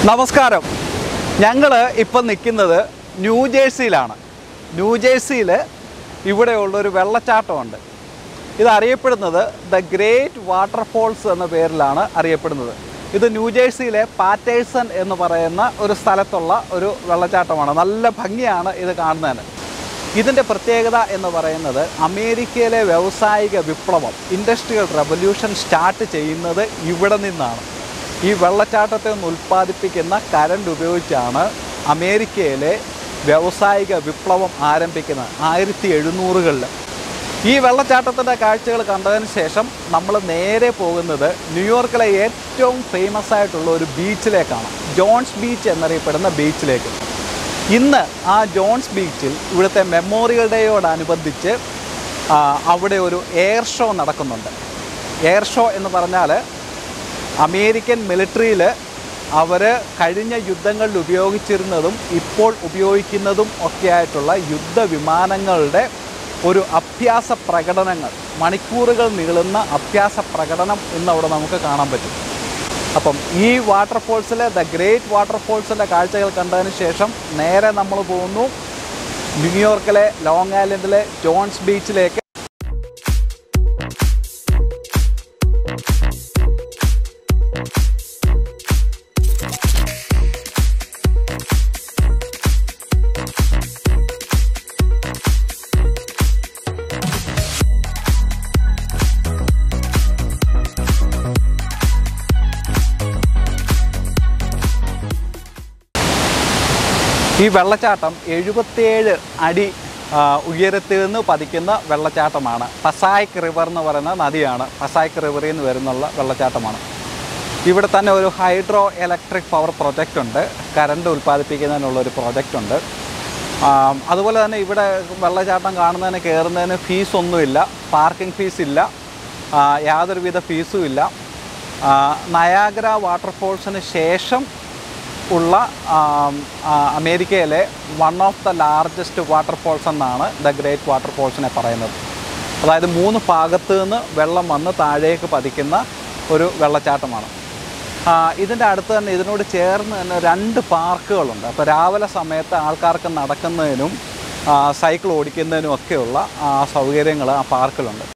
നമസ്കാരം ഞങ്ങൾ ഇപ്പം നിൽക്കുന്നത് ന്യൂജേഴ്സിയിലാണ് ന്യൂജേഴ്സിയിൽ ഇവിടെയുള്ളൊരു വെള്ളച്ചാട്ടമുണ്ട് ഇത് അറിയപ്പെടുന്നത് ദ ഗ്രേറ്റ് വാട്ടർഫോൾസ് എന്ന പേരിലാണ് അറിയപ്പെടുന്നത് ഇത് ന്യൂജേഴ്സിയിലെ പാറ്റേഴ്സൺ എന്ന് പറയുന്ന ഒരു സ്ഥലത്തുള്ള ഒരു വെള്ളച്ചാട്ടമാണ് നല്ല ഭംഗിയാണ് ഇത് കാണുന്നതിന് ഇതിൻ്റെ പ്രത്യേകത എന്ന് പറയുന്നത് അമേരിക്കയിലെ വ്യാവസായിക വിപ്ലവം ഇൻഡസ്ട്രിയൽ റവല്യൂഷൻ സ്റ്റാർട്ട് ചെയ്യുന്നത് ഇവിടെ നിന്നാണ് ഈ വെള്ളച്ചാട്ടത്തിൽ നിന്ന് ഉൽപ്പാദിപ്പിക്കുന്ന കരണ്ട് ഉപയോഗിച്ചാണ് അമേരിക്കയിലെ വ്യാവസായിക വിപ്ലവം ആരംഭിക്കുന്നത് ആയിരത്തി എഴുന്നൂറുകളിൽ ഈ വെള്ളച്ചാട്ടത്തിൻ്റെ കാഴ്ചകൾ കണ്ടതിന് ശേഷം നമ്മൾ നേരെ പോകുന്നത് ന്യൂയോർക്കിലെ ഏറ്റവും ഫേമസ് ആയിട്ടുള്ള ഒരു ബീച്ചിലേക്കാണ് ജോൺസ് ബീച്ച് എന്നറിയപ്പെടുന്ന ബീച്ചിലേക്ക് ഇന്ന് ആ ജോൺസ് ബീച്ചിൽ ഇവിടുത്തെ മെമ്മോറിയൽ ഡേയോടനുബന്ധിച്ച് ആ, അവിടെ ഒരു എയർ ഷോ നടക്കുന്നുണ്ട് എയർ ഷോ എന്ന് പറഞ്ഞാൽ അമേരിക്കൻ മിലിറ്ററിയിൽ അവർ കഴിഞ്ഞ യുദ്ധങ്ങളിൽ ഉപയോഗിച്ചിരുന്നതും ഇപ്പോൾ ഉപയോഗിക്കുന്നതും ഒക്കെ ആയിട്ടുള്ള യുദ്ധവിമാനങ്ങളുടെ ഒരു അഭ്യാസ പ്രകടനങ്ങൾ മണിക്കൂറുകൾ നീളുന്ന അഭ്യാസ പ്രകടനം ഇന്ന് അവിടെ നമുക്ക് കാണാൻ പറ്റും അപ്പം ഈ വാട്ടർഫോൾസിലെ ദ ഗ്രേറ്റ് വാട്ടർഫോൾസിൻ്റെ കാഴ്ചകൾ കണ്ടതിന് ശേഷം നേരെ നമ്മൾ പോകുന്നു ന്യൂയോർക്കിലെ ലോങ് ഐലൻഡിലെ ജോൺസ് ബീച്ചിലേക്ക് ഈ വെള്ളച്ചാട്ടം എഴുപത്തിയേഴ് അടി ആ, ഉയരത്തിൽ നിന്ന് പതിക്കുന്ന വെള്ളച്ചാട്ടമാണ് പസായ്ക്ക് റിവർ എന്ന് പറയുന്ന നദിയാണ് പസായ്ക്ക് റിവറിൽ നിന്ന് വരുന്നുള്ള വെള്ളച്ചാട്ടമാണ് ഇവിടെ തന്നെ ഒരു ഹൈഡ്രോ ഇലക്ട്രിക് പവർ പ്രൊജക്റ്റ് ഉണ്ട് കറണ്ട് ഉൽപ്പാദിപ്പിക്കുന്നതിനുള്ള ഒരു പ്രൊജക്റ്റ് ഉണ്ട് ആ, അതുപോലെ തന്നെ ഇവിടെ വെള്ളച്ചാട്ടം കാണുന്നതിന് കയറുന്നതിന് ഫീസൊന്നുമില്ല പാർക്കിംഗ് ഫീസ് ഇല്ല ആ, യാതൊരുവിധ ഫീസും ഇല്ല ആ, നയാഗ്ര വാട്ടർഫോൾസിന് ശേഷം ഉള്ള ആം, ആ, അമേരിക്കയിലെ one of the largest waterfalls എന്നാണ് ദ ഗ്രേറ്റ് വാട്ടർഫോൾസിനെ പറയുന്നത് അതായത് മൂന്ന് ഭാഗത്ത് നിന്ന് വെള്ളം വന്ന് താഴേക്ക് പതിക്കുന്ന ഒരു വെള്ളച്ചാട്ടമാണ് ആ, ഇതിൻ്റെ അടുത്ത് തന്നെ ഇതിനോട് ചേർന്ന് തന്നെ രണ്ട് പാർക്കുകളുണ്ട് അപ്പോൾ രാവിലെ സമയത്ത് ആൾക്കാർക്ക് നടക്കുന്നതിനും ആ, സൈക്കിൾ ഓടിക്കുന്നതിനും ഒക്കെയുള്ള ആ, സൗകര്യങ്ങൾ ആ പാർക്കിലുണ്ട്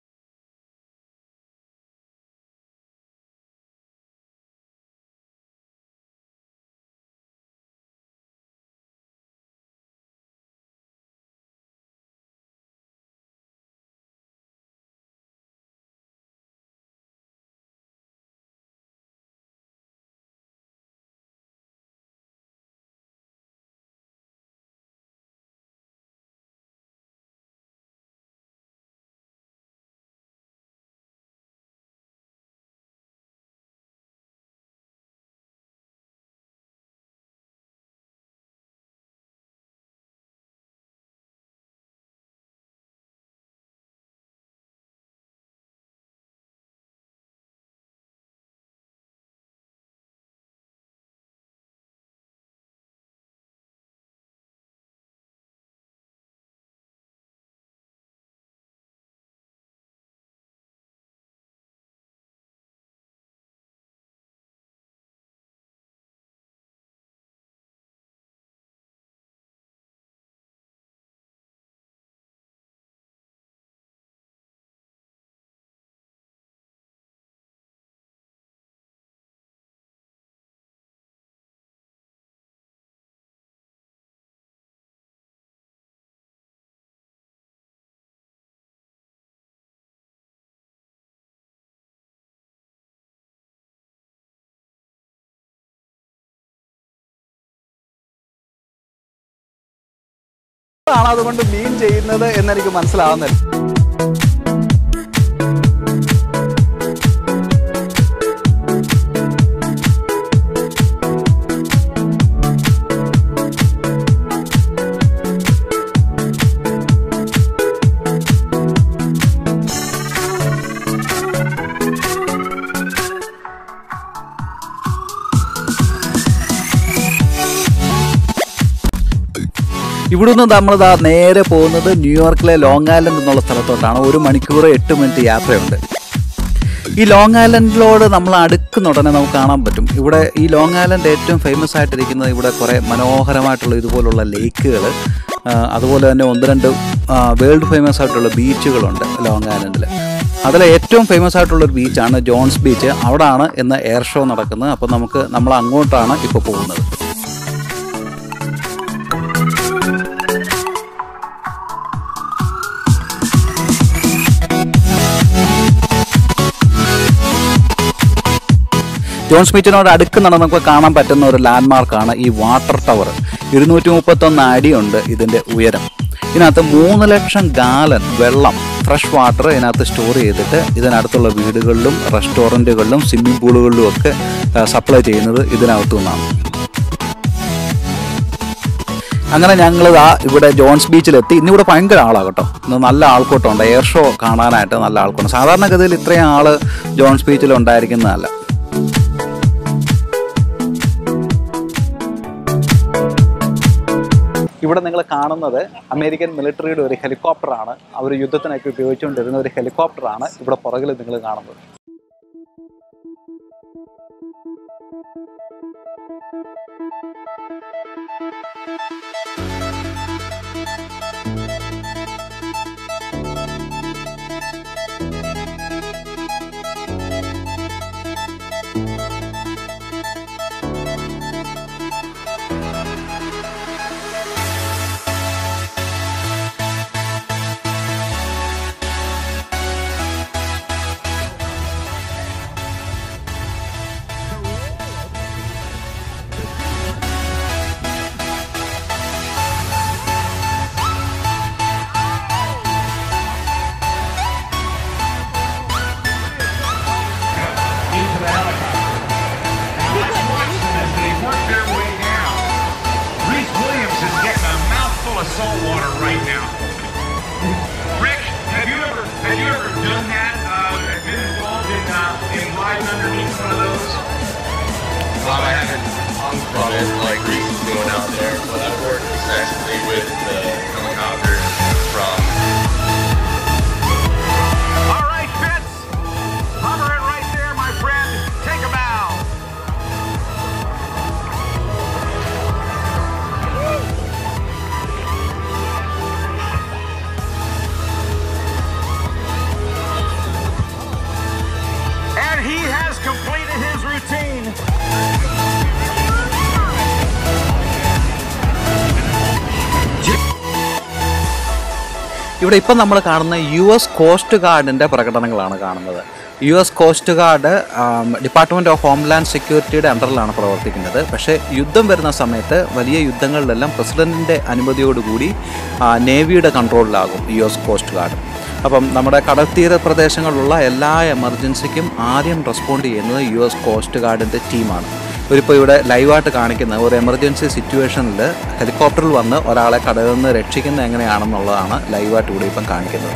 ആണ് അതുകൊണ്ട് മീൻ ചെയ്യുന്നത് എന്നെനിക്ക് മനസ്സിലാവുന്നില്ല ഇവിടുന്ന് നമ്മൾ ദാ നേരെ പോകുന്നത് ന്യൂയോർക്കിലെ ലോങ് ഐലൻഡ് എന്നുള്ള സ്ഥലത്തോട്ടാണ് ഒരു മണിക്കൂർ എട്ട് മിനിറ്റ് യാത്രയുണ്ട് ഈ ലോങ് ഐലൻഡിലോട് നമ്മൾ അടുക്കുന്ന ഉടനെ നമുക്ക് കാണാൻ പറ്റും ഇവിടെ ഈ ലോങ് ഐലൻഡ് ഏറ്റവും ഫേമസ് ആയിട്ടിരിക്കുന്നത് ഇവിടെ കുറേ മനോഹരമായിട്ടുള്ള ഇതുപോലുള്ള ലേക്കുകൾ അതുപോലെ തന്നെ ഒന്ന് രണ്ട് വേൾഡ് ഫേമസ് ആയിട്ടുള്ള ബീച്ചുകളുണ്ട് ലോങ് ഐലൻഡിൽ അതിൽ ഏറ്റവും ഫേമസ് ആയിട്ടുള്ള ഒരു ബീച്ചാണ് ജോൺസ് ബീച്ച് അവിടാണ് ഇന്ന് എയർ ഷോ നടക്കുന്നത് അപ്പോൾ നമുക്ക് നമ്മൾ അങ്ങോട്ടാണ് ഇപ്പോൾ പോകുന്നത് ജോൺസ് ബീച്ചിനോട് അടുക്കുന്നുണ്ട് നമുക്ക് കാണാൻ പറ്റുന്ന ഒരു ലാൻഡ്മാർക്കാണ് ഈ വാട്ടർ ടവർ ഇരുന്നൂറ്റി മുപ്പത്തൊന്ന് അടിയുണ്ട് ഇതിൻ്റെ ഉയരം ഇതിനകത്ത് മൂന്ന് ലക്ഷം ഗാലൻ വെള്ളം ഫ്രഷ് വാട്ടർ ഇതിനകത്ത് സ്റ്റോർ ചെയ്തിട്ട് ഇതിനടുത്തുള്ള വീടുകളിലും റെസ്റ്റോറൻറ്റുകളിലും സ്വിമ്മിംഗ് പൂളുകളിലും ഒക്കെ സപ്ലൈ ചെയ്യുന്നത് ഇതിനകത്തു നിന്നാണ് അങ്ങനെ ഞങ്ങൾ ആ ഇവിടെ ജോൺസ് ബീച്ചിലെത്തി ഇന്നിവിടെ ഭയങ്കര ആളാണ് കേട്ടോ ഇന്ന് നല്ല ആൾക്കൂട്ടമുണ്ട് എയർ ഷോ കാണാനായിട്ട് നല്ല ആൾക്കൂട്ടം സാധാരണഗതിയിൽ ഇത്രയും ആൾ ജോൺസ് ബീച്ചിൽ ഉണ്ടായിരിക്കുന്നതല്ല ഇവിടെ നിങ്ങൾ കാണുന്നത് അമേരിക്കൻ മിലിറ്ററിയുടെ ഒരു ഹെലികോപ്റ്ററാണ് അവർ യുദ്ധത്തിനൊക്കെ ഉപയോഗിച്ചുകൊണ്ടിരുന്ന ഒരു ഹെലികോപ്റ്ററാണ് ഇവിടെ പുറകിൽ നിങ്ങൾ കാണുന്നത് into the helicopter. Now let's watch them as they work their way down. Reese Williams is getting a mouthful of salt water right now. Rick, have you ever have you ever done that? Uh, been involved in uh, in riding underneath one of those? Um, I haven't hung from it like Reese is doing out there, but I've worked extensively with the helicopters from All right, Fitz, hover it right there, my friend. Take a bow. And he has completed his routine. ഇവിടെ ഇപ്പം നമ്മൾ കാണുന്ന U S Coast ഗാർഡിൻ്റെ പ്രകടനങ്ങളാണ് കാണുന്നത് U S Coast Guard Department of Homeland സെക്യൂരിറ്റിയുടെ അണ്ടറിലാണ് പ്രവർത്തിക്കുന്നത് പക്ഷേ യുദ്ധം വരുന്ന സമയത്ത് വലിയ യുദ്ധങ്ങളിലെല്ലാം പ്രസിഡൻറ്റിൻ്റെ അനുമതിയോടുകൂടി ആ, നേവിയുടെ കൺട്രോളിലാകും യു എസ് കോസ്റ്റ് ഗാർഡ് അപ്പം നമ്മുടെ കടൽത്തീര പ്രദേശങ്ങളിലുള്ള എല്ലാ എമർജൻസിക്കും ആദ്യം റെസ്പോണ്ട് ചെയ്യുന്നത് യു എസ് കോസ്റ്റ് ഗാർഡിൻ്റെ ടീമാണ് ഇവരിപ്പോൾ ഇവിടെ ലൈവായിട്ട് കാണിക്കുന്ന ഒരു എമർജൻസി സിറ്റുവേഷനിൽ ഹെലികോപ്റ്ററിൽ വന്ന് ഒരാളെ കടലിൽ നിന്ന് രക്ഷിക്കുന്നത് എങ്ങനെയാണെന്നുള്ളതാണ് ലൈവായിട്ട് ഇവിടെ ഇപ്പം കാണിക്കുന്നത്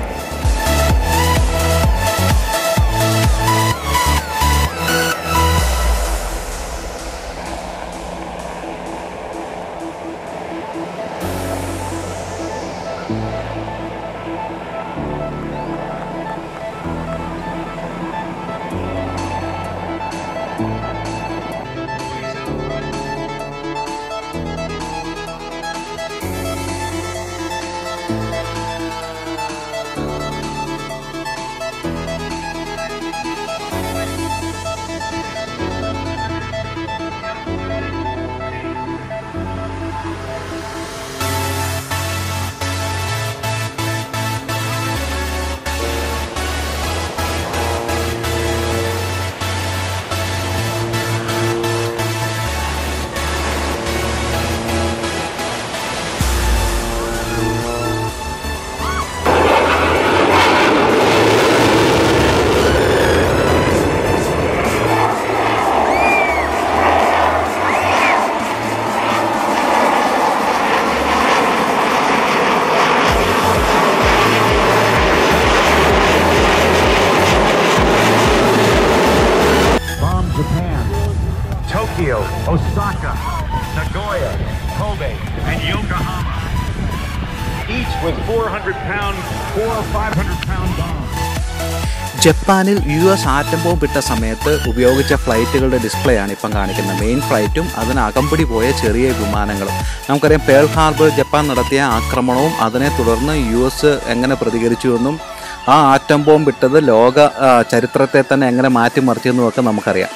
Bomb Japan, Tokyo, Osaka, Nagoya, Kobe, and Yokohama. Each with 400 pound, four or 500 pound bombs. ജപ്പാനിൽ യു എസ് ആറ്റം ബോംബ് ഇട്ട സമയത്ത് ഉപയോഗിച്ച ഫ്ലൈറ്റുകളുടെ ഡിസ്പ്ലേ ആണ് ഇപ്പം കാണിക്കുന്നത് മെയിൻ ഫ്ലൈറ്റും അതിന് അകമ്പടി പോയ ചെറിയ വിമാനങ്ങളും നമുക്കറിയാം പേൾ ഹാർബർ ജപ്പാൻ നടത്തിയ ആക്രമണവും അതിനെ തുടർന്ന് യു എസ് എങ്ങനെ പ്രതികരിച്ചുവെന്നും ആ ആറ്റം ബോംബ് ഇട്ടത് ലോക ആ, ചരിത്രത്തെ തന്നെ എങ്ങനെ മാറ്റിമറിച്ചെന്നും ഒക്കെ നമുക്കറിയാം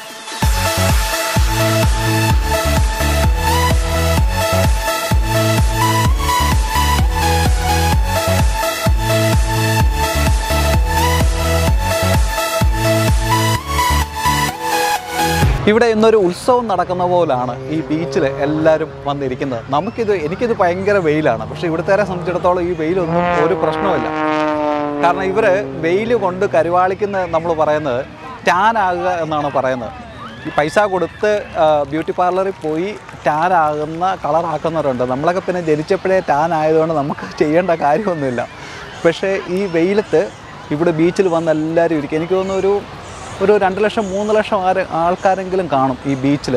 ഇവിടെ ഇന്നൊരു ഉത്സവം നടക്കുന്ന പോലാണ് ഈ ബീച്ചിൽ എല്ലാവരും വന്നിരിക്കുന്നത് നമുക്കിത് എനിക്കിത് ഭയങ്കര വെയിലാണ് പക്ഷേ ഇവിടുത്തെ സംബന്ധിച്ചിടത്തോളം ഈ വെയിലൊന്നും ഒരു പ്രശ്നമില്ല കാരണം ഇവർ വെയിൽ കൊണ്ട് കരുവാളിക്കുന്ന നമ്മൾ പറയുന്നത് ടാൻ ആകുക എന്നാണ് പറയുന്നത് ഈ പൈസ കൊടുത്ത് ആ, ബ്യൂട്ടി പാർലറിൽ പോയി ടാൻ ആകുന്ന കളറാക്കുന്നവരുണ്ട് നമ്മളൊക്കെ പിന്നെ ജനിച്ചപ്പോഴേ ടാൻ ആയതുകൊണ്ട് നമുക്ക് ചെയ്യേണ്ട കാര്യമൊന്നുമില്ല പക്ഷേ ഈ വെയിലത്ത് ഇവിടെ ബീച്ചിൽ വന്ന് എല്ലാവരും ഇരിക്കും എനിക്ക് തോന്നുന്നു ഒരു ഒരു രണ്ട് ലക്ഷം മൂന്ന് ലക്ഷം ആര് ആൾക്കാരെങ്കിലും കാണും ഈ ബീച്ചിൽ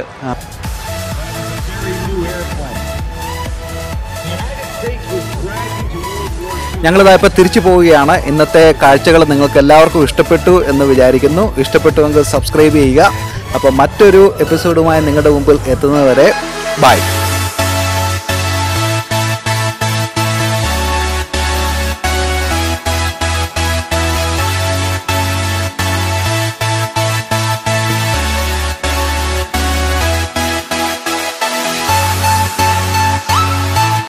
ഞങ്ങളിതാ ഇപ്പോൾ തിരിച്ചു പോവുകയാണ് ഇന്നത്തെ കാഴ്ചകൾ നിങ്ങൾക്ക് എല്ലാവർക്കും ഇഷ്ടപ്പെട്ടു എന്ന് വിചാരിക്കുന്നു ഇഷ്ടപ്പെട്ടുവെങ്കിൽ സബ്സ്ക്രൈബ് ചെയ്യുക അപ്പോൾ മറ്റൊരു എപ്പിസോഡുമായി നിങ്ങളുടെ മുമ്പിൽ എത്തുന്നതുവരെ ബൈ